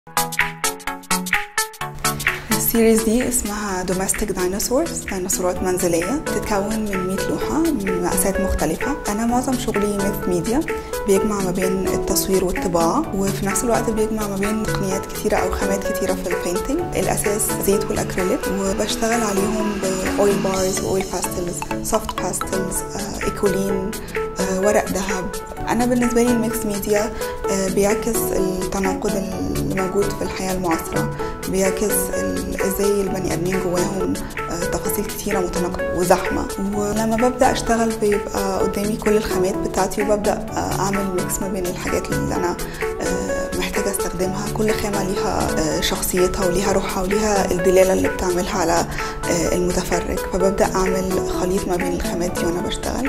السيريز دي اسمها دوميستيك دايناصورز ديناصورات منزلية بتتكون من 100 لوحة من مقاسات مختلفة أنا معظم شغلي ميث ميديا بيجمع ما بين التصوير والطباعة وفي نفس الوقت بيجمع ما بين تقنيات كتيرة أو خامات كتيرة في البينتينج الأساس زيت والأكريليك وبشتغل عليهم بأويل بارز وأويل باستلز سوفت باستلز إيكولين ورق ذهب انا بالنسبه لي الميكس ميديا بيعكس التناقض اللي موجود في الحياه المعاصره بيعكس ازاي البني ادمين جواهم تفاصيل كتيره متناقضه وزحمه ولما ببدا اشتغل بيبقى قدامي كل الخامات بتاعتي وببدا اعمل ميكس ما بين الحاجات اللي انا محتاجه استخدمها كل خامه ليها شخصيتها وليها روحها وليها الدلاله اللي بتعملها على المتفرج فببدا اعمل خليط ما بين الخامات دي وانا بشتغل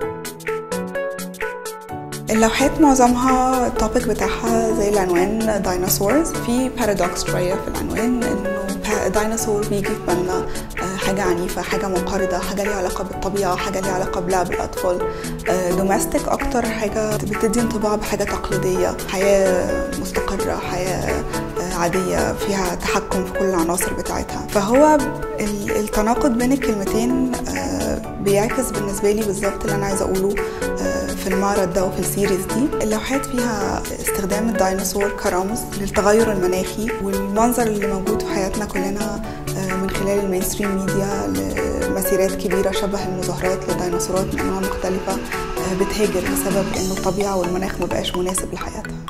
اللوحات معظمها التوبيك بتاعها زي العنوان دايناصورز في بارادوكس شويه في العنوان انه دايناصور بيجي في بالنا حاجه عنيفه حاجه منقرضه حاجه ليها علاقه بالطبيعه حاجه ليها علاقه بلعب الاطفال دوماستيك اكتر حاجه بتدي انطباع بحاجه تقليديه حياه مستقره حياه عاديه فيها تحكم في كل العناصر بتاعتها فهو التناقض بين الكلمتين بيعكس بالنسبه لي بالظبط اللي انا عايزه اقوله في المعرض ده وفي السيريز دي اللوحات فيها استخدام الديناصور كرمز للتغير المناخي والمنظر اللي موجود في حياتنا كلنا من خلال المينستريم ميديا لمسيرات كبيرة شبه المظاهرات لديناصورات من أنواع مختلفة بتهاجر بسبب إنه الطبيعة والمناخ مبقاش مناسب لحياتها